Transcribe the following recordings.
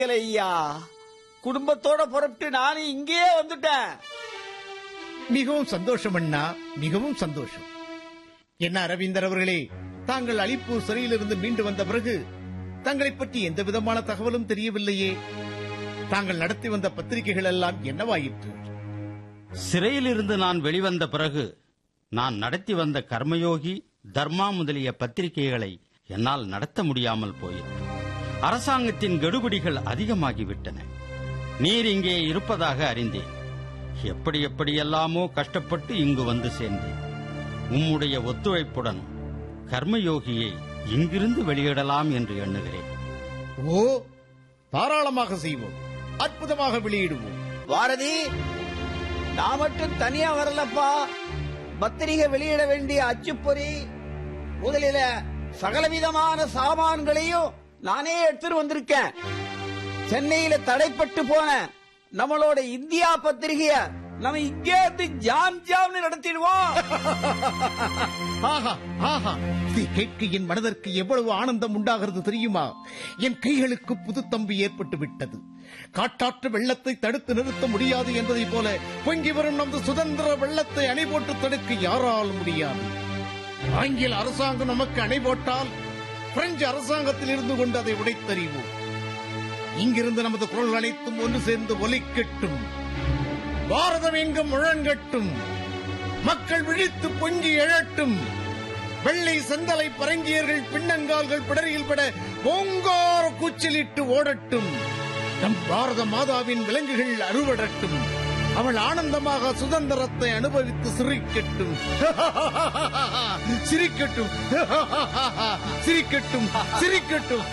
ஐயா குடும்பத்தோட புறப்பட்டு நானும் இங்கேயே வந்துட்டேன் மிகவும் சந்தோஷம் அண்ணா மிகவும் சந்தோஷம் என்ன அரவிந்தர் அவர்களே தாங்கள் அலிப்பூர் சிறையிலிருந்து மீண்டு வந்த பிறகு தங்களைப் பற்றி எந்த விதமான தகவலும் தெரியவில்லையே தாங்கள் நடத்தி வந்த பத்திரிகைகள் எல்லாம் என்னவாயிற்று சிறையிலிருந்து நான் வெளிவந்த பிறகு நான் நடத்தி வந்த கர்மயோகி தர்மா முதலிய பத்திரிகைகளை என்னால் நடத்த முடியாமல் போயிற்று அரசாங்கத்தின் கெடுபிடிகள் அதிகமாகிவிட்டன நீர் இங்கே இருப்பதாக அறிந்தேன் எப்படி எப்படியெல்லாமோ கஷ்டப்பட்டு இங்கு வந்து சேர்ந்தேன் உம்முடைய ஒத்துழைப்புடன் கர்மயோகியை இங்கிருந்து வெளியிடலாம் என்று எண்ணுகிறேன் ஓ தாராளமாக செய்வோம் அற்புதமாக வெளியிடுவோம் பாரதி நான் மட்டும் தனியா வரலப்பா பத்திரிகை வெளியிட வேண்டிய அச்சுப்பொறி முதலில சகலவிதமான சாமான்களையும் நானே எடுத்துட்டு வந்திருக்கேன் சென்னையில தடைப்பட்டு போன நம்மளோட இந்தியா பத்திரிகைய நம்ம இங்கே இருந்து ஜாம் ஜாம்னு நடத்திடுவோம் ஆஹா ஆஹா இதை கேட்க என் மனதிற்கு எவ்வளவு ஆனந்தம் உண்டாகிறது தெரியுமா என் கைகளுக்கு புதுத்தம்பு ஏற்பட்டு விட்டது காட்டாற்று வெள்ளத்தை தடுத்து நிறுத்த முடியாது என்பதைப் போல பொங்கி வரும் நமது சுதந்திர வெள்ளத்தை அணை போட்டு தடுக்க யாரால் முடியாது ஆங்கில அரசாங்கம் நமக்கு அணை போட்டால் பிரெஞ்சு அரசாங்கத்தில் இருந்து கொண்டு அதை உடைத்தறிவோம் இங்கிருந்து நமது குரல் அனைத்தும் ஒன்று சேர்ந்து ஒலிக்கட்டும் பாரதம் எங்கும் முழங்கட்டும் மக்கள் விழித்து பொங்கி எழட்டும் வெள்ளை செந்தலை பரங்கியர்கள் பின்னங்கால்கள் பிடரியில் பட ஓங்கார கூச்சலிட்டு ஓடட்டும் நம் பாரத மாதாவின் விலங்குகள் அறுவடட்டும் அவள் ஆனந்தமாக சுதந்திரத்தை அனுபவித்து சிரிக்கட்டும் சிரிக்கட்டும் சிரிக்கட்டும் சிரிக்கட்டும்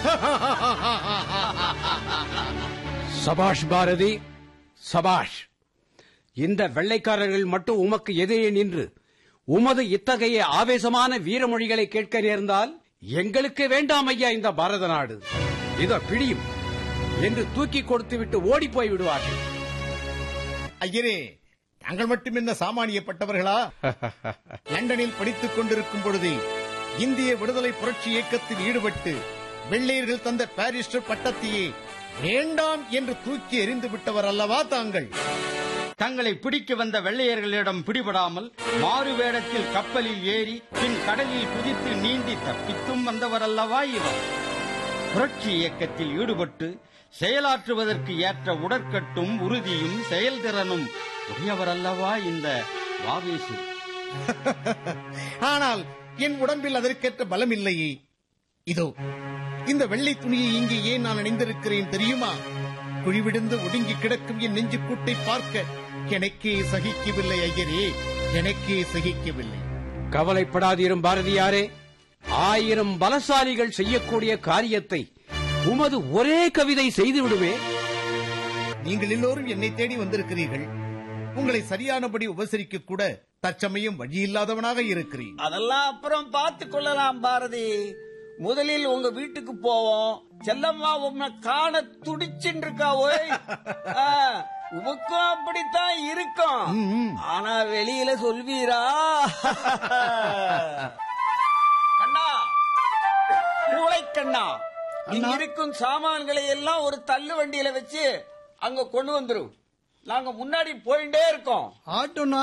சபாஷ் பாரதி சபாஷ் இந்த வெள்ளைக்காரர்கள் மட்டும் உமக்கு எதிரே நின்று உமது இத்தகைய ஆவேசமான வீரமொழிகளை கேட்க நேர்ந்தால் எங்களுக்கு வேண்டாம் ஐயா இந்த பாரத நாடு இதோ பிடியும் என்று தூக்கி கொடுத்துவிட்டு ஓடி போய் விடுவார்கள் ஐயரே தாங்கள் மட்டும் என்ன சாமானியப்பட்டவர்களா லண்டனில் படித்துக் கொண்டிருக்கும் பொழுதே இந்திய விடுதலை புரட்சி இயக்கத்தில் ஈடுபட்டு வெள்ளையர்கள் தந்த பாரிஸ்டர் பட்டத்தையே வேண்டாம் என்று தூக்கி எறிந்து விட்டவர் அல்லவா தாங்கள் தங்களை பிடிக்க வந்த வெள்ளையர்களிடம் பிடிபடாமல் மாறு வேடத்தில் கப்பலில் ஏறி பின் கடலில் குதித்து நீந்தி தப்பித்தும் வந்தவரல்லவா இவர் புரட்சி இயக்கத்தில் ஈடுபட்டு செயலாற்றுவதற்கு ஏற்ற உடற்கட்டும் உறுதியும் செயல்திறனும் உடையவரல்லவா இந்த வாவேசு ஆனால் என் உடம்பில் அதற்கேற்ற பலம் இல்லையே இதோ இந்த வெள்ளை துணியை இங்கே ஏன் நான் அணிந்திருக்கிறேன் தெரியுமா குழிவிடுந்து ஒடுங்கி கிடக்கும் என் நெஞ்சு கூட்டை பார்க்க எனக்கே சகிக்கவில்லை ஐயரே எனக்கே சகிக்கவில்லை கவலைப்படாதீரும் பாரதியாரே ஆயிரம் பலசாலிகள் செய்யக்கூடிய காரியத்தை உமது ஒரே கவிதை செய்து விடுமே நீங்கள் எல்லோரும் என்னை தேடி வந்திருக்கிறீர்கள் உங்களை சரியானபடி உபசரிக்க கூட தற்சமயம் வழியில்லாதவனாக இருக்கிறேன் அதெல்லாம் அப்புறம் பார்த்து கொள்ளலாம் பாரதி முதலில் உங்க வீட்டுக்கு போவோம் செல்லம்மா உன்னை காண துடிச்சுட்டு இருக்கா ஓய் ஆ, உமக்கும் அப்படித்தான் இருக்கும் ம். ஆனா வெளியில சொல்வீரா கண்ணா மூளை கண்ணா இங்க இருக்கும் சாமான்களை எல்லாம் ஒரு தள்ளு வண்டியில வச்சு அங்க கொண்டு வந்துரும் நாங்க முன்னாடி போயிட்டே இருக்கோம் ஆட்டோனா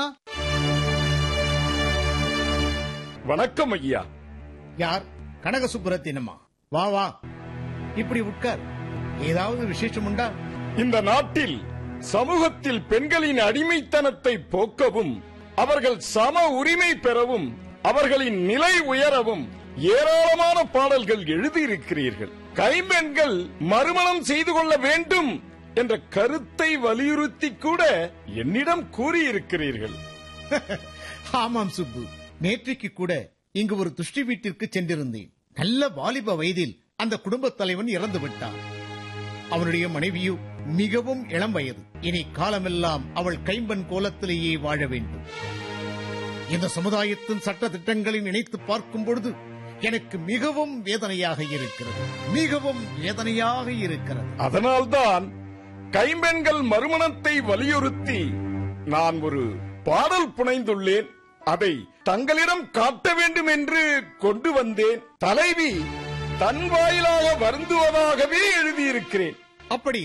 வணக்கம் ஐயா யார் கனக சுப்புரத்தினமா வா வா இப்படி உட்கார் ஏதாவது விசேஷம் உண்டா இந்த நாட்டில் சமூகத்தில் பெண்களின் அடிமைத்தனத்தை போக்கவும் அவர்கள் சம உரிமை பெறவும் அவர்களின் நிலை உயரவும் ஏராளமான பாடல்கள் எழுதியிருக்கிறீர்கள் கைம்பெண்கள் மறுமணம் செய்து கொள்ள வேண்டும் என்ற கருத்தை வலியுறுத்தி கூட என்னிடம் கூறியிருக்கிறீர்கள் ஆமாம் சுப்பு நேற்றைக்கு கூட இங்கு ஒரு துஷ்டி வீட்டிற்கு சென்றிருந்தேன் நல்ல வாலிப வயதில் அந்த குடும்பத் தலைவன் இறந்து விட்டான் அவனுடைய மனைவியோ மிகவும் இளம் வயது இனி காலமெல்லாம் அவள் கைம்பன் கோலத்திலேயே வாழ வேண்டும் இந்த சமுதாயத்தின் சட்ட திட்டங்களை நினைத்து பார்க்கும் பொழுது எனக்கு மிகவும் வேதனையாக இருக்கிறது மிகவும் வேதனையாக இருக்கிறது அதனால்தான் கைம்பெண்கள் மறுமணத்தை வலியுறுத்தி நான் ஒரு பாடல் புனைந்துள்ளேன் அதை தங்களிடம் காட்ட வேண்டும் என்று கொண்டு வந்தேன் தலைவி தன் வாயிலாக வருந்துவதாகவே எழுதியிருக்கிறேன் அப்படி